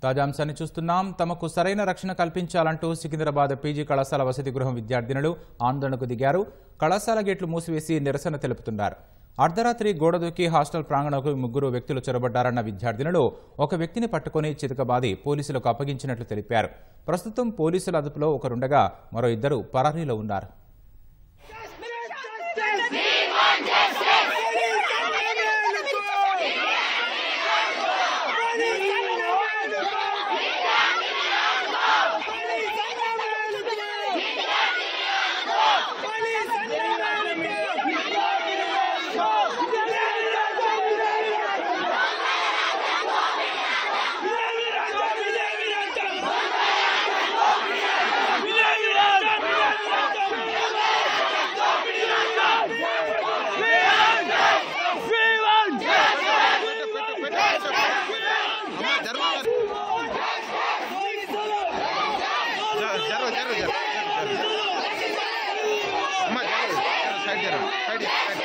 తాజా అంశాన్ని చూస్తున్నాం తమకు సరైన రక్షణ కల్పించాలంటూ సికింద్రాబాద్ పీజీ కళాశాల వసతి గృహం విద్యార్థినులు ఆందోళనకు దిగారు కళాశాల గేట్లు మూసివేసి నిరసన తెలుపుతున్నారు అర్ధరాత్రి గోడ దూకి హాస్టల్ ప్రాంగణకు ముగ్గురు వ్యక్తులు చొరబడ్డారన్న విద్యార్థినులు ఒక వ్యక్తిని పట్టుకుని చితకబాది పోలీసులకు అప్పగించినట్లు తెలిపారు ప్రస్తుతం పోలీసుల అదుపులో ఒకరుండగా మరో ఇద్దరు పరారీలో ఉన్నారు అమ్మా జరగ జరగ జరగ జరగ అమ్మా జరగ సైడ్ జరగ సైడ్ సైడ్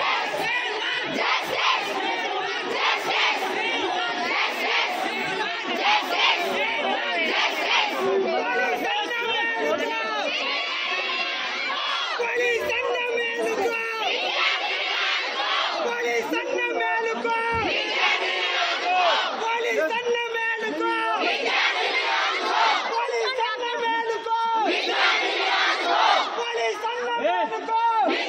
పోలీసన్న మేలుకో పోలీసన్న మేలుకో పోలీసన్న మేలుకో పోలీసన్న మేలుకో పోలీసన్న మేలుకో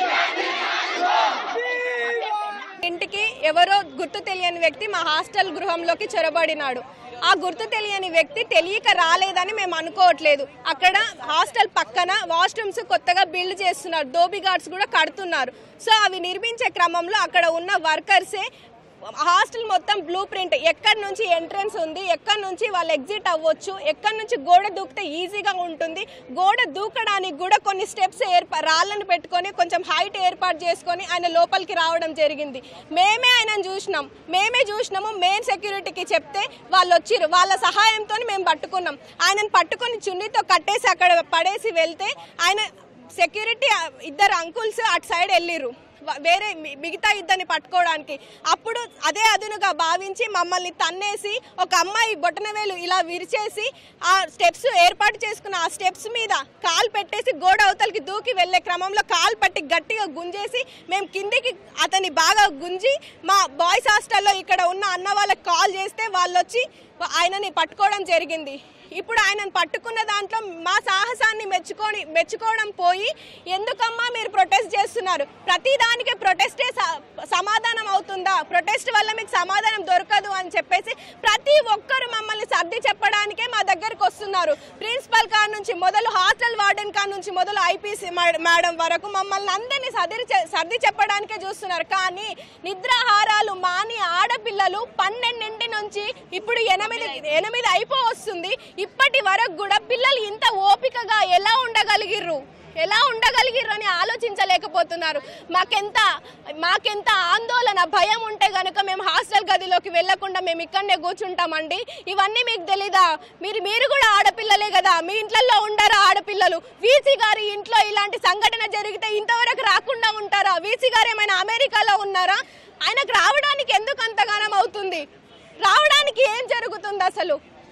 ఇంటికి ఎవరో గుర్తు తెలియని వ్యక్తి మా హాస్టల్ గృహంలోకి చొరబడినాడు ఆ గుర్తు తెలియని వ్యక్తి తెలియక రాలేదని మేము అనుకోవట్లేదు అక్కడ హాస్టల్ పక్కన వాష్రూమ్స్ కొత్తగా బిల్డ్ చేస్తున్నారు దోబి గార్డ్స్ కూడా కడుతున్నారు సో అవి నిర్మించే క్రమంలో అక్కడ ఉన్న వర్కర్సే హాస్టల్ మొత్తం బ్లూ ప్రింట్ ఎక్కడి నుంచి ఎంట్రన్స్ ఉంది ఎక్కడి నుంచి వాళ్ళు ఎగ్జిట్ అవ్వచ్చు ఎక్కడి నుంచి గోడ దూకితే ఈజీగా ఉంటుంది గోడ దూకడానికి కూడా కొన్ని స్టెప్స్ ఏర్పా రాళ్ళను పెట్టుకొని కొంచెం హైట్ ఏర్పాటు చేసుకొని ఆయన లోపలికి రావడం జరిగింది మేమే ఆయనను చూసినాం మేమే చూసినాము మెయిన్ సెక్యూరిటీకి చెప్తే వాళ్ళు వచ్చిర్రు వాళ్ళ సహాయంతో మేము పట్టుకున్నాం ఆయనను పట్టుకొని చున్నీతో కట్టేసి అక్కడ పడేసి వెళ్తే ఆయన సెక్యూరిటీ ఇద్దరు అంకుల్స్ అటు సైడ్ వెళ్ళిర్రు వ- వేరే మి- మిగతా ఇద్దరిని పట్టుకోవడానికి అప్పుడు అదే అదునుగా భావించి మమ్మల్ని తన్నేసి ఒక అమ్మాయి బొటనవేలు ఇలా విరిచేసి ఆ స్టెప్స్ ఏర్పాటు చేసుకున్న ఆ స్టెప్స్ మీద కాలు పెట్టేసి గోడ అవతలకి దూకి వెళ్ళే క్రమంలో కాలు పట్టి గట్టిగా గుంజేసి మేము కిందికి అతన్ని బాగా గుంజి మా బాయ్స్ హాస్టల్లో ఇక్కడ ఉన్న అన్న వాళ్ళకి కాల్ చేస్తే వాళ్ళు వచ్చి ఆయనని పట్టుకోవడం జరిగింది ఇప్పుడు ఆయనను పట్టుకున్న దాంట్లో మా సాహసాన్ని మెచ్చుకొని మెచ్చుకోవడం పోయి ఎందుకమ్మా మీరు ప్రొటెస్ట్ చేస్తున్నారు ప్రతి దానికి ప్రొటెస్టే స- సమాధానం అవుతుందా ప్రొటెస్ట్ వల్ల మీకు సమాధానం దొరకదు అని చెప్పేసి ప్రతి ఒక్కరు మమ్మల్ని సర్ది చెప్పడానికే మా దగ్గరకు వస్తున్నారు ప్రిన్సిపల్ కాడ నుంచి మొదలు హాస్టల్ వార్డెన్ కాడ నుంచి మొదలు ఐపీసీ మేడం వరకు మమ్మల్ని అందరినీ సర్ది చె- సర్ది చెప్పడానికే చూస్తున్నారు కానీ నిద్రాహారాలు మాని ఆడపిల్లలు పన్నెండింటి నుంచి ఇప్పుడు ఎనిమిది ఎనిమిది అయిపో వస్తుంది ఇప్పటి వరకు కూడా పిల్లలు ఇంత ఓపికగా ఎలా ఉండగలిగిర్రు ఎలా ఉండగలిగిర్రు అని ఆలోచించలేకపోతున్నారు మాకెంత మాకెంత ఆందోళన భయం ఉంటే గనుక మేము హాస్టల్ గదిలోకి వెళ్లకుండా మేము ఇక్కడనే కూర్చుంటామండి ఇవన్నీ మీకు తెలీదా మీరు మీరు కూడా ఆడపిల్లలే కదా మీ ఇంట్లలో ఉండరా ఆడపిల్లలు వీసీ గారి ఇంట్లో ఇలాంటి సంఘటన జరిగితే ఇంతవరకు రాకుండా ఉంటారా వీసీ గారు ఏమైనా అమెరికాలో ఉన్నారా ఆయనకు రావడానికి ఎందుకు అంతగానం అవుతుంది రావడానికి ఏం జరుగుతుంది అసలు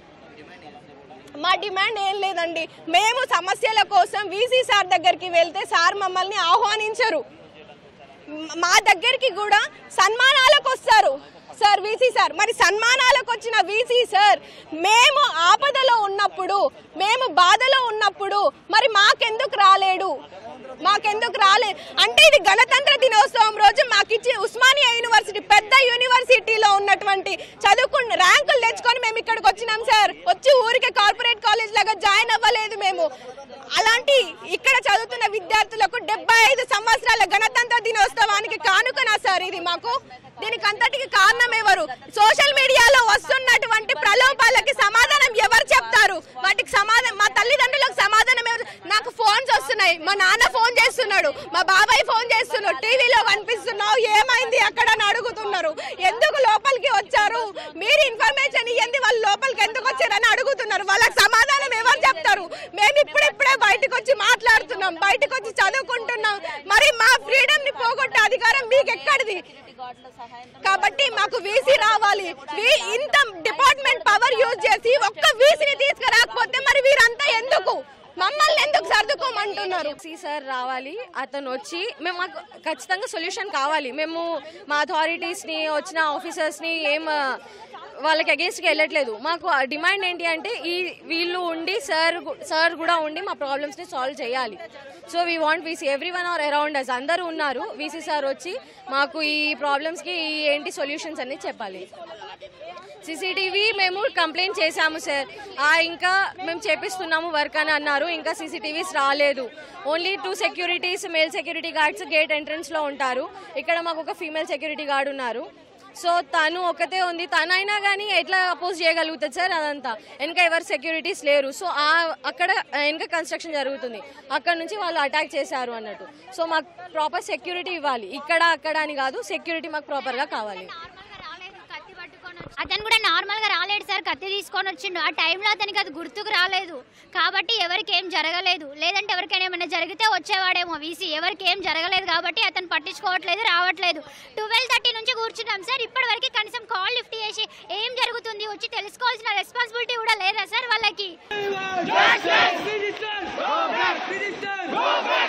మా డిమాండ్ ఏం లేదండి మేము సమస్యల కోసం వీసీ సార్ దగ్గరికి వెళ్తే సార్ మమ్మల్ని ఆహ్వానించరు మ- మా దగ్గరికి కూడా సన్మానాలకు వస్తారు సార్ వీసీ సార్ మరి సన్మానాలకు వచ్చిన వీసీ సార్ మేము ఆపదలో ఉన్నప్పుడు మేము బాధలో ఉన్నప్పుడు మరి మాకెందుకు రాలేడు మాకెందుకు రాలేదు అంటే ఇది గణతంత్ర దినోత్సవం రోజు మాకిచ్చి ఉస్మానియా యూనివర్సిటీ పెద్ద యూనివర్సిటీలో ఉన్నటువంటి చదువుకున్న ర్యాంకులు తెచ్చుకొని మేము ఇక్కడికి వచ్చినాం సార్ వచ్చి ఊరికే కార్పొరేట్ కాలేజ్ లాగా జాయిన్ అవ్వలేదు మేము అలాంటి ఇక్కడ చదువుతున్న విద్యార్థులకు డెబ్బై ఐదు సంవత్సరాల గణతంత్ర దినోత్సవానికి కానుకనా సార్ ఇది మాకు దీనికి అంతటికి కారణం ఎవరు సోషల్ మీడియాలో వస్తున్నటువంటి ప్రలోభాలకి సమాధానం ఎవరు చెప్తారు వాటికి సమాధానం మా తల్లిదండ్రులకు సమాధానం ఎవరు నాకు ఫోన్స్ వస్తున్నాయి మా నాన్న ఫోన్ చేస్తున్నాడు మా బాబాయ్ ఫోన్ చేస్తున్నాడు టీవీలో కనిపిస్తున్నావు ఏమైంది అక్కడ అని అడుగుతున్నారు ఎందుకు లోపలికి వచ్చారు మీరు ఇన్ఫర్మేషన్ ఇవ్వండి వాళ్ళు లోపలికి ఎందుకు వచ్చారని అడుగుతున్నారు వాళ్ళకి సమాధానం ఎవరు చెప్తారు మేము ఇప్పుడిప్పుడే బయటకు వచ్చి మాట్లాడుతున్నాం బయటకు వచ్చి చదువుకుంటున్నాం మరి మా ఫ్రీడమ్ ని పోగొట్టే అధికారం మీకు ఎక్కడిది కాబట్టి మాకు వీసీ రావాలి వీ- ఇంత డిపార్ట్మెంట్ పవర్ యూజ్ చేసి ఒక్క వీసీ ఉన్నారు సి సార్ రావాలి అతను వచ్చి మేము మాకు ఖచ్చితంగా సొల్యూషన్ కావాలి మేము మా అథారిటీస్ని వచ్చిన ఆఫీసర్స్ని ఏం ఆ, వాళ్ళకి అగేన్స్ట్గా వెళ్ళట్లేదు మాకు ఆ డిమాండ్ ఏంటి అంటే ఈ వీళ్ళు ఉండి సార్ గు- సార్ కూడా ఉండి మా ప్రాబ్లమ్స్ని సాల్వ్ చేయాలి so we want VC everyone are around us అందరూ ఉన్నారు వీసీ సార్ వచ్చి మాకు ఈ ప్రాబ్లమ్స్కి ఏంటి సొల్యూషన్స్ అనేది చెప్పాలి సీసీటీవీ మేము కంప్లైంట్ చేశాము సార్ ఆ ఇంకా మేము చేపిస్తున్నాము వర్క్ అని అన్నారు ఇంకా సీసీటీవీస్ రాలేదు only two securities male security guards gate entrance లో ఉంటారు ఇక్కడ మాకు ఒక ఫీమేల్ సెక్యూరిటీ గార్డ్ ఉన్నారు సో తను ఒకతే ఉంది తనైనా కానీ ఎట్లా అపోజ్ చేయగలుగుతుంది సార్ అదంతా వెనక ఎవరు సెక్యూరిటీస్ లేరు సో ఆ అక్కడ వెనక కన్స్ట్రక్షన్ జరుగుతుంది అక్కడ నుంచి వాళ్ళు అటాక్ చేశారు అన్నట్టు సో మాకు ప్రాపర్ సెక్యూరిటీ ఇవ్వాలి ఇక్కడ అక్కడ అని కాదు సెక్యూరిటీ మాకు ప్రాపర్గా కావాలి అతను కూడా నార్మల్ గా రాలేడు సార్ కత్తి తీసుకొని వచ్చిండు ఆ టైంలో అతనికి అది గుర్తుకు రాలేదు కాబట్టి ఎవరికి ఏం జరగలేదు లేదంటే ఎవరికైనా ఏమైనా జరిగితే వచ్చేవాడేమో వీసీ ఎవరికి ఏం జరగలేదు కాబట్టి అతను పట్టించుకోవట్లేదు రావట్లేదు ట్వెల్వ్ థర్టీ నుంచి కూర్చున్నాం సార్ ఇప్పటి వరకు కనీసం కాల్ లిఫ్ట్ చేసి ఏం జరుగుతుంది వచ్చి తెలుసుకోవాల్సిన రెస్పాన్సిబిలిటీ కూడా లేదా సార్ వాళ్ళకి Minister! Minister!